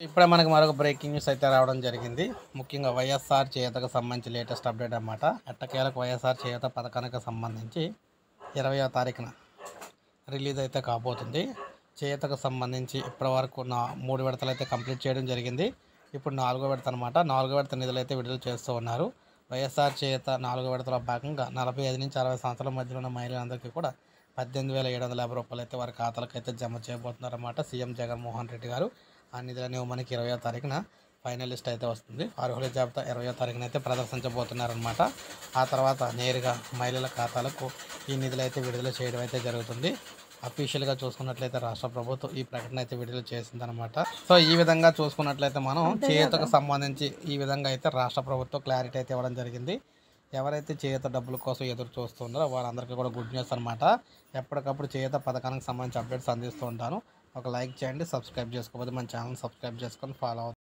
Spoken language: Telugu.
ఇప్పుడే మనకి మరొక బ్రేకింగ్ న్యూస్ అయితే రావడం జరిగింది ముఖ్యంగా వైఎస్ఆర్ చేతకు సంబంధించి లేటెస్ట్ అప్డేట్ అన్నమాట ఎట్టకేలకు వైఎస్ఆర్ చేత పథకానికి సంబంధించి ఇరవయో తారీఖున రిలీజ్ అయితే కాబోతుంది చేతకు సంబంధించి ఇప్పటివరకు నా మూడు విడతలు అయితే కంప్లీట్ చేయడం జరిగింది ఇప్పుడు నాలుగో విడత అనమాట నాలుగో విడత నిధులు అయితే విడుదల చేస్తూ ఉన్నారు వైఎస్ఆర్ చేత నాలుగో విడతలో భాగంగా నలభై ఐదు నుంచి అరవై సంవత్సరాల మధ్యలో ఉన్న మహిళలందరికీ కూడా పద్దెనిమిది వేల ఏడు వందల యాభై రూపాయలు అయితే వారి ఖాతాలకు అయితే జమ చేయబోతున్నారన్నమాట సీఎం జగన్మోహన్ రెడ్డి గారు ఆ నిధులు అనేవి మనకి ఇరవయో తారీఖున ఫైనల్ లిస్ట్ అయితే వస్తుంది అర్హుల జాబితా ఇరవయో తారీఖున అయితే ప్రదర్శించబోతున్నారనమాట ఆ తర్వాత నేరుగా మహిళల ఖాతాలకు ఈ నిధులు అయితే విడుదల చేయడం అయితే జరుగుతుంది అఫీషియల్గా చూసుకున్నట్లయితే రాష్ట్ర ప్రభుత్వం ఈ ప్రకటన అయితే విడుదల చేసిందనమాట సో ఈ విధంగా చూసుకున్నట్లయితే మనం చేతకు సంబంధించి ఈ విధంగా అయితే రాష్ట్ర ప్రభుత్వం క్లారిటీ అయితే ఇవ్వడం జరిగింది ఎవరైతే చేత డబ్బుల కోసం ఎదురు చూస్తున్నారో వాళ్ళందరికీ కూడా గుడ్ న్యూస్ అనమాట ఎప్పటికప్పుడు చేత పథకానికి సంబంధించి అప్డేట్స్ అందిస్తూ ఉంటాను ఒక లైక్ చేయండి సబ్స్క్రైబ్ చేసుకోకపోతే మన ఛానల్ సబ్స్క్రైబ్ చేసుకొని ఫాలో అవుతుంది